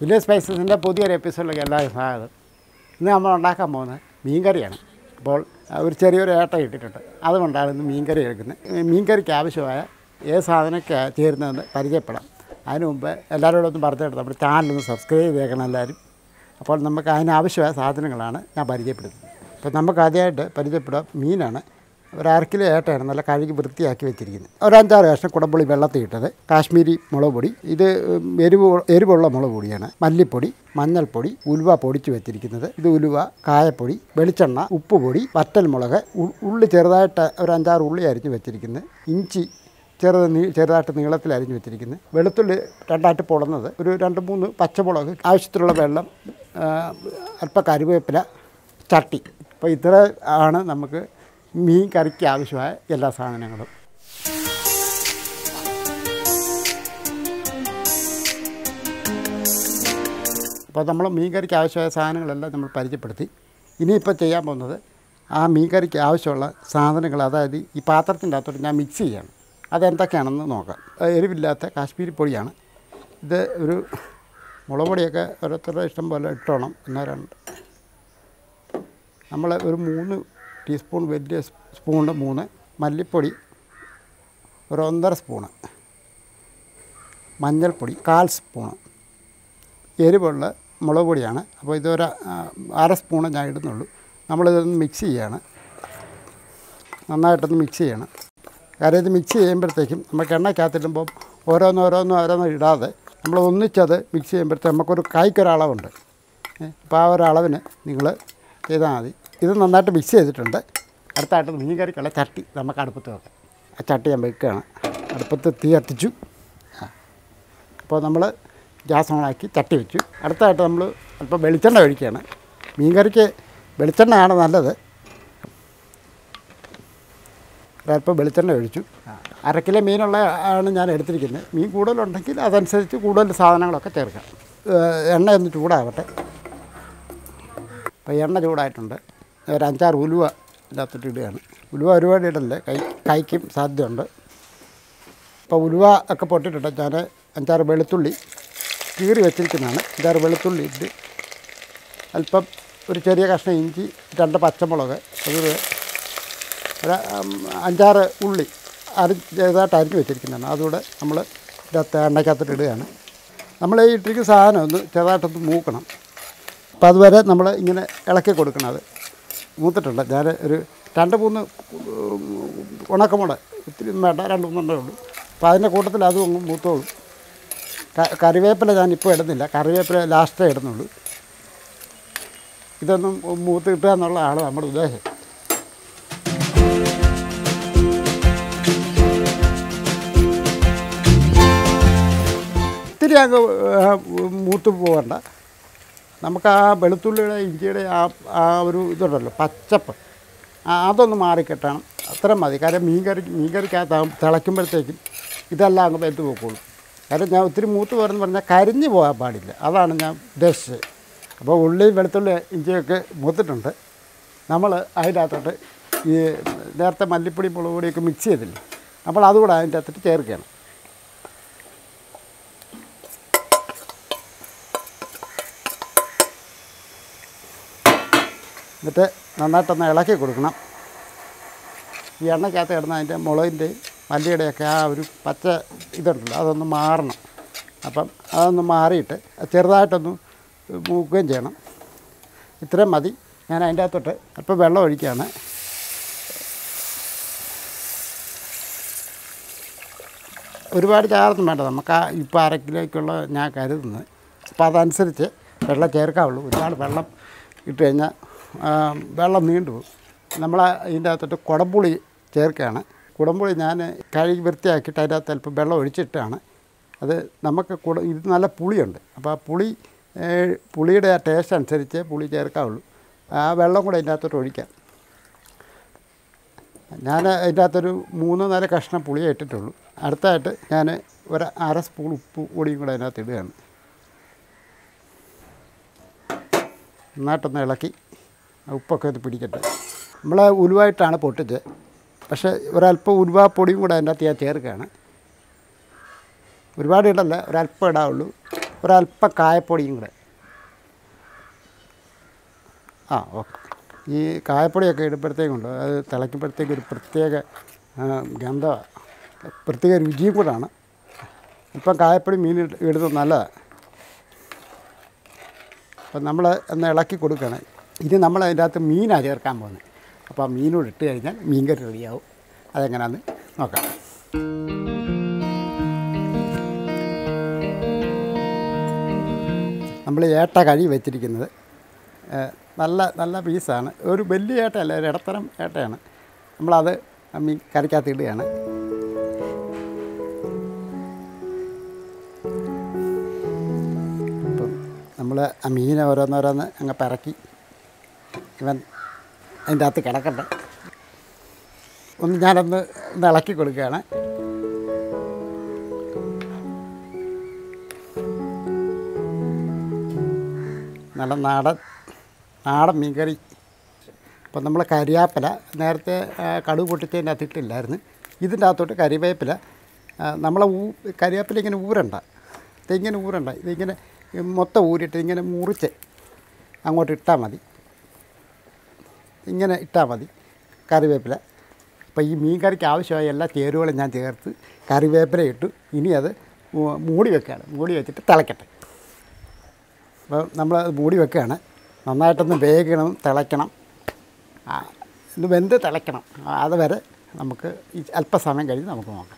Village സ്പൈസസിൻ്റെ പുതിയൊരു എപ്പിസോഡിലേക്ക് എല്ലാവരും സ്വാഗതം ഇന്ന് നമ്മൾ ഉണ്ടാക്കാൻ പോകുന്നത് മീൻകറിയാണ് അപ്പോൾ ആ, ഒരു ചെറിയൊരു ഏട്ട ഇട്ടിട്ടുണ്ട് അതുകൊണ്ടാണ് ഇന്ന് മീൻകറി എടുക്കുന്നത് ഈ മീൻകറിക്ക് ആവശ്യമായ ഏത് സാധനമൊക്കെ ചേരുന്നതെന്ന് പരിചയപ്പെടാം അതിന് മുമ്പ് എല്ലാവരോടും ഒന്ന് പറഞ്ഞിട്ട് നമ്മുടെ ചാനലൊന്ന് സബ്സ്ക്രൈബ് ചെയ്തേക്കണം എല്ലാവരും അപ്പോൾ നമുക്ക് അതിനാവശ്യമായ സാധനങ്ങളാണ് ഞാൻ പരിചയപ്പെടുത്തുന്നത് അപ്പോൾ നമുക്ക് ആദ്യമായിട്ട് പരിചയപ്പെടാം മീനാണ് ഒരു അര കിലോ ഏട്ടയാണ് നല്ല കഴുകി വൃത്തിയാക്കി വെച്ചിരിക്കുന്നത് ഒരു അഞ്ചാറ് കഷ്ണം കുടംപുളി വെള്ളത്തിൽ ഇട്ടത് കാശ്മീരി മുളക് പൊടി ഇത് ഉം, എരിവ് എരിവുള്ള മുളക് പൊടിയാണ് മല്ലിപ്പൊടി മഞ്ഞൾപ്പൊടി ഉലുവ പൊടിച്ച് വെച്ചിരിക്കുന്നത് ഇത് ഉലുവ കായപ്പൊടി വെളിച്ചെണ്ണ ഉപ്പ് പൊടി വറ്റൽമുളക് ഉ- ഉള്ളി ചെറുതായിട്ട് ഒരു അഞ്ചാറ് ഉള്ളി അരിഞ്ഞ് വെച്ചിരിക്കുന്നത് ഇഞ്ചി ചെറുത് നീ ചെറുതായിട്ട് നീളത്തിൽ അരിഞ്ഞ് വെച്ചിരിക്കുന്നത് വെളുത്തുള്ളി രണ്ടായിട്ട് പൊളന്നത് ഒരു രണ്ട് മൂന്ന് പച്ചമുളക് ആവശ്യത്തിലുള്ള വെള്ളം ആ, അല്പം കറിവേപ്പില ചട്ടി അപ്പോൾ ഇത്ര ആണ് നമുക്ക് മീൻ കറിക്ക് ആവശ്യമായ എല്ലാ സാധനങ്ങളും അപ്പോൾ നമ്മൾ മീൻ കറിക്ക് ആവശ്യമായ സാധനങ്ങളെല്ലാം നമ്മൾ പരിചയപ്പെടുത്തി ഇനിയിപ്പോൾ ചെയ്യാൻ പോകുന്നത് ആ മീൻ കറിക്ക് ആവശ്യമുള്ള സാധനങ്ങൾ അതായത് ഈ പാത്രത്തിൻ്റെ അകത്തോട്ട് ഞാൻ മിക്സ് ചെയ്യണം അതെന്തൊക്കെയാണെന്ന് നോക്കാം അത് എരിവില്ലാത്ത കാശ്മീരി പൊടിയാണ് ഇത് ഒരു മുളക് പൊടിയൊക്കെ ഓരോരുത്തരുടെ ഇഷ്ടം പോലെ ഇട്ടോണം എന്നവരുണ്ട് നമ്മൾ ഒരു മൂന്ന് ടീസ്പൂൺ വലിയ സ്പൂണ് മൂന്ന് മല്ലിപ്പൊടി ഒരു ഒന്നര സ്പൂണ് മഞ്ഞൾപ്പൊടി കാൽ സ്പൂണ് എരിവുള്ള മുളക് പൊടിയാണ് അപ്പോൾ ഇതൊരു ആ, അര സ്പൂണ് ഞാൻ ഇടുന്നുള്ളൂ നമ്മളിതൊന്ന് മിക്സ് ചെയ്യാണ് നന്നായിട്ടൊന്ന് മിക്സ് ചെയ്യണം കാര്യം ഇത് മിക്സ് ചെയ്യുമ്പോഴത്തേക്കും നമുക്ക് എണ്ണയ്ക്കകത്തിടുമ്പം ഓരോന്ന് ഓരോന്നും ഓരോന്നും ഇടാതെ നമ്മൾ ഒന്നിച്ചത് മിക്സ് ചെയ്യുമ്പോഴത്തേക്ക് നമുക്കൊരു കായ്ക്കൊരളവുണ്ട് അപ്പോൾ ആ ഒരു അളവിന് നിങ്ങൾ ചെയ്താൽ മതി ഇത് നന്നായിട്ട് മിക്സ് ചെയ്തിട്ടുണ്ട് അടുത്തായിട്ട് മീൻ കറിക്കുള്ള ചട്ടി നമുക്ക് അടുപ്പത്ത് വെക്കാം ആ ചട്ടി ഞാൻ വെക്കുകയാണ് അടുപ്പത്ത് തീ കത്തിച്ചു ആ. അപ്പോൾ നമ്മൾ ഗ്യാസ് ഓണാക്കി ചട്ടി വെച്ചു അടുത്തായിട്ട് നമ്മൾ അല്പം വെളിച്ചെണ്ണ ഒഴിക്കുകയാണ് മീൻ കറിക്ക് വെളിച്ചെണ്ണയാണ് നല്ലത് ഒരല്പം വെളിച്ചെണ്ണ ഒഴിച്ചു അര കിലോ മീനുള്ള ആണ് ഞാൻ എടുത്തിരിക്കുന്നത് മീൻ കൂടുതലുണ്ടെങ്കിൽ അതനുസരിച്ച് കൂടുതൽ സാധനങ്ങളൊക്കെ ചേർക്കാം ഏഹ് എണ്ണ ഒന്ന് ചൂടാകട്ടെ അപ്പോൾ എണ്ണ ചൂടായിട്ടുണ്ട് ഒരു അഞ്ചാറ് ഉലുവ ഇതിനകത്തിട്ട് ഇടുകയാണ് ഉലുവ ഒരുപാട് ഇടല്ലേ കൈ കൈക്കും സാധ്യതയുണ്ട് ഇപ്പോൾ ഉലുവ ഒക്കെ പൊട്ടിട്ടിട്ട് ഞാൻ അഞ്ചാറ് വെളുത്തുള്ളി കീറി വെച്ചിരിക്കുന്നതാണ് അഞ്ചാറ് വെളുത്തുള്ളി ഇട്ട് അല്പം ഒരു ചെറിയ കഷ്ണം ഇഞ്ചി രണ്ട് പച്ചമുളക് ഒരു ഒരു ഉം, അഞ്ചാറ് ഉള്ളി അരി ചെറുതായിട്ട് അരിഞ്ഞ് വെച്ചിരിക്കുന്നതാണ് അതുകൂടെ നമ്മൾ ഇതിനകത്ത് എണ്ണയ്ക്കകത്തിട്ട് ഇടുകയാണ് നമ്മൾ ഈ ഇട്ടിരിക്കുന്ന സാധനം ഒന്ന് ചെറുതായിട്ടൊന്ന് മൂക്കണം അപ്പോൾ അതുവരെ നമ്മൾ ഇങ്ങനെ ഇളക്കി കൊടുക്കണം അത് മൂത്തിട്ടുണ്ട് ഞാൻ ഒരു രണ്ട് മൂന്ന് ഉം, ഉണക്കമുളക് ഒത്തിരി ഒന്നും വേണ്ട രണ്ട് മൂന്നെണ്ണേ ഉള്ളൂ അപ്പോൾ അതിൻ്റെ കൂട്ടത്തിൽ അതും അങ്ങ് മൂത്തോളും ക- കറിവേപ്പില ഞാനിപ്പോൾ ഇടുന്നില്ല കറിവേപ്പില ലാസ്റ്റേ ഇടുന്നുള്ളൂ ഇതൊന്നും മൂത്ത് കിട്ടുക എന്നുള്ളതാണ് നമ്മുടെ ഉദ്ദേശം ഒത്തിരി അങ്ങ് ആ, മൂത്ത് പോകണ്ട നമുക്ക് ആ വെളുത്തുള്ളിയുടെ ഇഞ്ചിയുടെ ആ ആ ഒരു ഇതുണ്ടല്ലോ പച്ചപ്പ് ആ, അതൊന്ന് മാറിക്കിട്ടണം അത്ര മതി കാരണം മീൻ കറി മീൻ കറിക്കകത്ത് തിളയ്ക്കുമ്പോഴത്തേക്കും ഇതെല്ലാം അങ്ങ് വെന്ത് പോക്കോളും കാരണം ഞാൻ ഒത്തിരി മൂത്ത് പോരെന്ന് പറഞ്ഞാൽ കരിഞ്ഞു പോകാൻ പാടില്ല അതാണ് ഞാൻ ഉദ്ദേശിച്ചത് അപ്പോൾ ഉള്ളി വെളുത്തുള്ളി ഇഞ്ചിയൊക്കെ മൂത്തിട്ടുണ്ട് നമ്മൾ അതിൻ്റെ അകത്തോട്ട് ഈ നേരത്തെ മല്ലിപ്പൊടി മുളക് പൊടിയൊക്കെ മിക്സ് ചെയ്തില്ലേ അപ്പോൾ അതുകൂടെ അതിൻ്റെ അകത്തോട്ട് ചേർക്കുകയാണ് എന്നിട്ട് നന്നായിട്ടൊന്ന് ഇളക്കി കൊടുക്കണം ഈ എണ്ണയ്ക്കകത്ത് കിടന്ന അതിൻ്റെ മുളകിൻ്റെയും മല്ലിയുടെയൊക്കെ ആ ഒരു പച്ച ഇതുണ്ടല്ലോ അതൊന്ന് മാറണം അപ്പം അതൊന്ന് മാറിയിട്ട് ചെറുതായിട്ടൊന്ന് മൂക്കുകയും ചെയ്യണം ഇത്രയും മതി ഞാൻ അതിൻ്റെ അകത്തോട്ട് അല്പം വെള്ളം ഒഴിക്കുകയാണ് ഒരുപാട് ചാറൊന്നും വേണ്ട നമുക്ക് ആ ഇപ്പോൾ അര കിലോയ്ക്കുള്ള ഞാൻ കരുതുന്നത് അപ്പോൾ അതനുസരിച്ച് വെള്ളം ചേർക്കാവുള്ളൂ ഒരുപാട് വെള്ളം ഇട്ട് കഴിഞ്ഞാൽ ആ, വെള്ളം നീണ്ടു പോകും നമ്മൾ ഇതിൻ്റെ അകത്തോട്ട് കുടംപുളി ചേർക്കുകയാണ് കുടംപുളി ഞാൻ കഴുകി വൃത്തിയാക്കിയിട്ട് അതിൻ്റെ അകത്ത് അല്പം വെള്ളം ഒഴിച്ചിട്ടാണ് അത് നമുക്ക് കുട ഇത് നല്ല പുളിയുണ്ട് അപ്പോൾ ആ പുളി ഏ, പുളിയുടെ ആ ടേസ്റ്റ് അനുസരിച്ച് പുളി ചേർക്കാവുള്ളൂ ആ വെള്ളം കൂടെ അതിൻ്റെ അകത്തോട്ട് ഒഴിക്കാം ഞാൻ അതിൻ്റെ അകത്തൊരു മൂന്ന് നാല് കഷ്ണം പുളിയേ ഇട്ടിട്ടുള്ളൂ അടുത്തായിട്ട് ഞാൻ ഒരു അര സ്പൂൺ ഉപ്പ് പൊടിയും കൂടെ അതിനകത്ത് ഇടുകയാണ് നന്നായിട്ടൊന്ന് ഇളക്കി ആ ഉപ്പൊക്കെ ഒന്ന് പിടിക്കട്ടെ നമ്മൾ ഉലുവായിട്ടാണ് പൊട്ടിച്ചത് പക്ഷേ ഒരല്പം ഉലുവാപ്പൊടിയും കൂടെ അതിൻ്റെ അകത്ത് ഞാൻ ചേർക്കുകയാണ് ഒരുപാട് ഇടല്ല ഒരല്പം ഇടാവുള്ളൂ ഒരല്പം കായപ്പൊടിയും കൂടെ ആ ഓക്കെ ഈ കായപ്പൊടിയൊക്കെ ഇടുമ്പോഴത്തേക്കുണ്ട് അത് തിളയ്ക്കുമ്പോഴത്തേക്ക് ഒരു പ്രത്യേക ഗന്ധമാണ് പ്രത്യേക രുചിയും കൂടാണ് ഇപ്പം കായപ്പൊടി മീൻ ഇട്ട് ഇടുന്നത് നല്ലതാണ് അപ്പം നമ്മൾ ഒന്ന് ഇളക്കി കൊടുക്കണം ഇനി നമ്മൾ അതിൻ്റെ അകത്ത് മീനാണ് ചേർക്കാൻ പോകുന്നത് അപ്പോൾ ആ മീനോട് ഇട്ട് കഴിഞ്ഞാൽ മീൻ കറി റെഡിയാവും അതെങ്ങനെയാണെന്ന് നോക്കാം നമ്മൾ ഏട്ട കഴി വെച്ചിരിക്കുന്നത് ഏഹ്, നല്ല നല്ല പീസാണ് ഒരു വലിയ ഏട്ടയല്ല ഒരു ഇടത്തരം ഏട്ടയാണ് നമ്മളത് ആ മീൻ കറിക്കകത്ത് ഇടുകയാണ് അപ്പം നമ്മൾ ആ മീനെ ഓരോന്നോരോന്ന് അങ്ങ് പിറക്കി ഇവൻ അതിൻ്റെ അകത്ത് കിടക്കട്ടെ ഒന്ന് ഞാനൊന്ന് ഒന്ന് ഇളക്കി കൊടുക്കുകയാണ് നല്ല നാടൻ നാടൻ മീൻകറി അപ്പം നമ്മൾ കരിയാപ്പില നേരത്തെ ആ, കടുക് പൊട്ടിച്ചതിൻ്റെ അകത്ത് ഇട്ടില്ലായിരുന്നു ഇതിൻ്റെ അകത്തോട്ട് കരിവേപ്പില ആ, നമ്മളെ ഊ കരിവേപ്പില ഇങ്ങനെ ഊരണ്ട ഇതിങ്ങനെ ഊരണ്ട ഇതിങ്ങനെ മൊത്തം ഊരിട്ട് ഇങ്ങനെ മുറിച്ച് അങ്ങോട്ട് ഇട്ടാൽ മതി ഇങ്ങനെ ഇട്ടാൽ മതി കറിവേപ്പില അപ്പോൾ ഈ മീൻ കറിക്ക് ആവശ്യമായ എല്ലാ ചേരുവകളും ഞാൻ ചേർത്ത് കറിവേപ്പില ഇട്ടു ഇനി അത് മൂ- മൂടി വെക്കുകയാണ് മൂടി വെച്ചിട്ട് തിളക്കട്ടെ അപ്പോൾ നമ്മൾ അത് മൂടി വെക്കുകയാണ് നന്നായിട്ടൊന്ന് വേഗണം തിളയ്ക്കണം ആ, ഇത് വെന്ത് തിളയ്ക്കണം ആ, അതുവരെ നമുക്ക് ഈ അല്പസമയം കഴിഞ്ഞ് നമുക്ക് നോക്കാം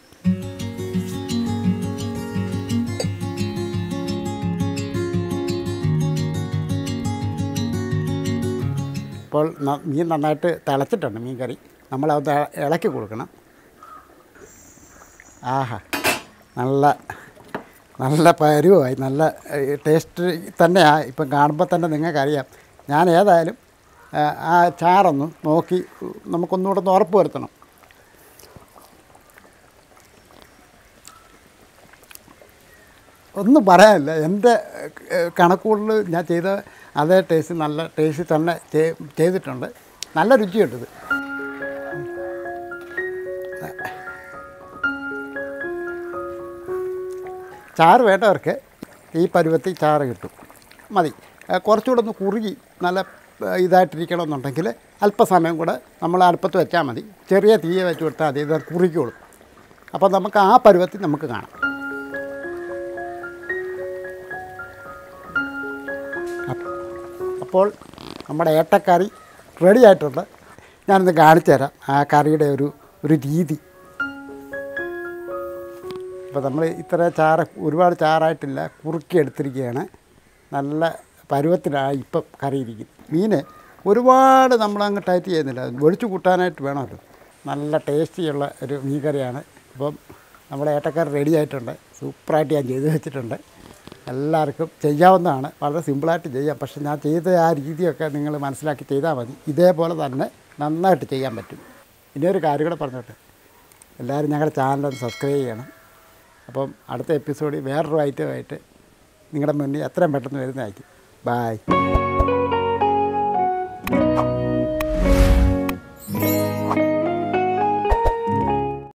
ഇപ്പോൾ ന- മീൻ നന്നായിട്ട് തിളച്ചിട്ടുണ്ട് മീൻ കറി നമ്മളത് ഇളക്കി കൊടുക്കണം ആഹാ നല്ല നല്ല പരുവായി നല്ല ടേസ്റ്റ് തന്നെയാണ് ഇപ്പം കാണുമ്പോൾ തന്നെ നിങ്ങൾക്കറിയാം ഞാൻ ഏതായാലും ആ, ആ ചാറൊന്ന് നോക്കി നമുക്കൊന്നുകൂടെ ഒന്ന് ഉറപ്പ് വരുത്തണം ഒന്നും പറയാനില്ല എൻ്റെ കണക്കുകളിൽ ഞാൻ ചെയ്ത അതേ ടേസ്റ്റ് നല്ല ടേസ്റ്റ് തന്നെ ചെയ്- ചെയ്തിട്ടുണ്ട് നല്ല രുചിയുണ്ട് ഇത് ചാറ് വേണ്ടവർക്ക് ഈ പരുവത്തിൽ ചാറ് കിട്ടും മതി ഏ, കുറച്ചുകൂടെ ഒന്ന് കുറുകി നല്ല ഏ, ഇതായിട്ടിരിക്കണമെന്നുണ്ടെങ്കിൽ അല്പസമയം കൂടെ നമ്മൾ അടുപ്പത്ത് വെച്ചാൽ മതി ചെറിയ തീയ വെച്ച് കൊടുത്താൽ മതി ഇത് കുറിക്കോളും അപ്പോൾ നമുക്ക് ആ പരുവത്തിൽ നമുക്ക് കാണാം അപ്പ്- അപ്പോൾ നമ്മുടെ ഏട്ടക്കറി റെഡി ആയിട്ടുണ്ട് ഞാനൊന്ന് കാണിച്ചു തരാം ആ കറിയുടെ ഒരു ഒരു രീതി അപ്പോൾ നമ്മൾ ഇത്ര ചാറ് ഒരുപാട് ചാറായിട്ടില്ല കുറുക്കി എടുത്തിരിക്കുകയാണ് നല്ല പരുവത്തിലായി ഇപ്പം കറിയിരിക്കും മീൻ ഒരുപാട് നമ്മളങ്ങ് ടൈറ്റ് ചെയ്യുന്നില്ല ഒഴിച്ചു കൂട്ടാനായിട്ട് വേണമല്ലോ നല്ല ടേസ്റ്റിയുള്ള ഒരു മീൻ കറിയാണ് അപ്പം നമ്മുടെ ഏട്ടക്കറി റെഡി ആയിട്ടുണ്ട് സൂപ്പറായിട്ട് ഞാൻ ചെയ്ത് വെച്ചിട്ടുണ്ട് എല്ലാവർക്കും ചെയ്യാവുന്നതാണ് വളരെ സിമ്പിളായിട്ട് ചെയ്യാം പക്ഷെ ഞാൻ ചെയ്ത ആ രീതിയൊക്കെ നിങ്ങൾ മനസ്സിലാക്കി ചെയ്താൽ മതി ഇതേപോലെ തന്നെ നന്നായിട്ട് ചെയ്യാൻ പറ്റും ഇനിയൊരു കാര്യം കൂടെ പറഞ്ഞോട്ടെ എല്ലാവരും ഞങ്ങളുടെ ചാനൽ സബ്സ്ക്രൈബ് ചെയ്യണം അപ്പം അടുത്ത എപ്പിസോഡിൽ വേറൊരു ഐറ്റമായിട്ട് നിങ്ങളുടെ മുന്നിൽ എത്രയും പെട്ടെന്ന് വരുന്നതായിരിക്കും ബായ്